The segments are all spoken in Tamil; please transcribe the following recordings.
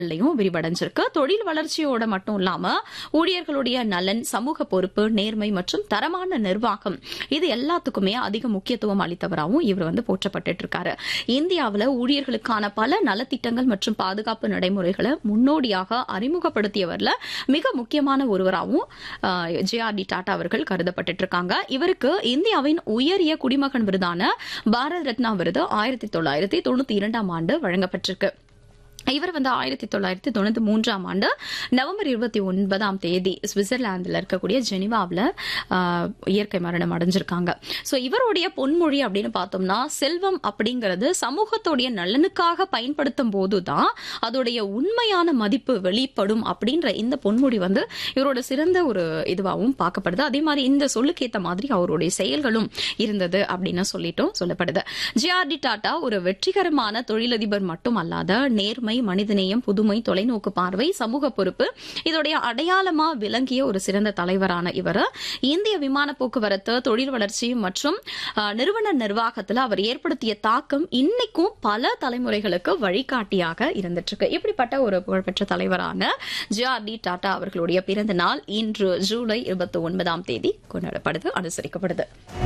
லையும் விரிவடைஞ்சிருக்கு தொழில் வளர்ச்சியோட மட்டும் இல்லாம ஊழியர்களுடைய நலன் சமூக பொறுப்பு நேர்மை மற்றும் தரமான நிர்வாகம் இது எல்லாத்துக்குமே அதிக முக்கியத்துவம் அளித்தவராகவும் இவர் வந்து போற்றப்பட்டு இருக்காரு இந்தியாவில் ஊழியர்களுக்கான பல நலத்திட்டங்கள் மற்றும் பாதுகாப்பு நடைமுறைகளை முன்னோடியாக அறிமுகப்படுத்தியவர்ல மிக முக்கியமான ஒருவராகவும் ஜேஆர்டி டாடா அவர்கள் கருதப்பட்டு இருக்காங்க இவருக்கு இந்தியாவின் உயரிய குடிமகன் விருதான பாரத் ரத்னா விருது ஆயிரத்தி தொள்ளாயிரத்தி தொண்ணூத்தி இரண்டாம் ஆண்டு வழங்கப்பட்டிருக்கு இவர் வந்து ஆயிரத்தி தொள்ளாயிரத்தி தொண்ணூத்தி மூன்றாம் ஆண்டு நவம்பர் இருபத்தி ஒன்பதாம் தேதி சுவிட்சர்லாந்தில் இருக்கக்கூடிய ஜெனிவாவில் இயற்கை மரணம் அடைஞ்சிருக்காங்க ஸோ இவருடைய பொன்மொழி அப்படின்னு பார்த்தோம்னா செல்வம் அப்படிங்கிறது சமூகத்துடைய நலனுக்காக பயன்படுத்தும் போதுதான் அதோடைய உண்மையான மதிப்பு வெளிப்படும் அப்படின்ற இந்த பொன்மொழி வந்து இவரோட சிறந்த ஒரு இதுவாகவும் பார்க்கப்படுது அதே மாதிரி இந்த சொல்லுக்கு ஏற்ற மாதிரி அவருடைய செயல்களும் இருந்தது அப்படின்னு சொல்லிட்டும் சொல்லப்படுது ஜிஆர்டி டாடா ஒரு வெற்றிகரமான தொழிலதிபர் மட்டும் அல்லாத நேர்மை நேர்மை மனிதநேயம் புதுமை தொலைநோக்கு பார்வை சமூக பொறுப்பு இதோடைய அடையாளமா விளங்கிய ஒரு சிறந்த தலைவரான இவர் இந்திய விமான போக்குவரத்து தொழில் வளர்ச்சி மற்றும் நிறுவன நிர்வாகத்தில் அவர் ஏற்படுத்திய தாக்கம் இன்னைக்கும் பல தலைமுறைகளுக்கு வழிகாட்டியாக இருந்துட்டு இருக்கு இப்படிப்பட்ட ஒரு புகழ்பெற்ற தலைவரான ஜிஆர்டி டாடா அவர்களுடைய பிறந்த நாள் இன்று ஜூலை இருபத்தி ஒன்பதாம் தேதி கொண்டாடப்படுது அனுசரிக்கப்படுது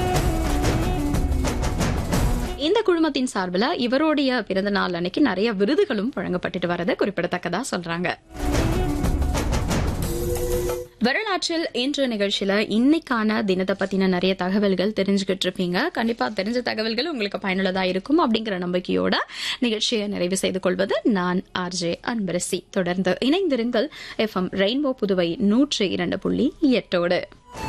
இந்த குழுமத்தின் சார்பில் இவருடைய பிறந்த நாள் அன்னைக்கு நிறைய விருதுகளும் வழங்கப்பட்டுட்டு வரது குறிப்பிடத்தக்கதா சொல்றாங்க வரலாற்றில் இன்று நிகழ்ச்சியில இன்னைக்கான தினத்தை பத்தின நிறைய தகவல்கள் தெரிஞ்சுக்கிட்டு இருப்பீங்க கண்டிப்பா தெரிஞ்ச தகவல்கள் உங்களுக்கு பயனுள்ளதா இருக்கும் அப்படிங்கிற நம்பிக்கையோட நிகழ்ச்சியை நிறைவு செய்து கொள்வது நான் ஆர்ஜே அன்பரசி தொடர்ந்து இணைந்திருங்கள் எஃப் எம் ரெயின்போ புதுவை நூற்று இரண்டு புள்ளி எட்டோடு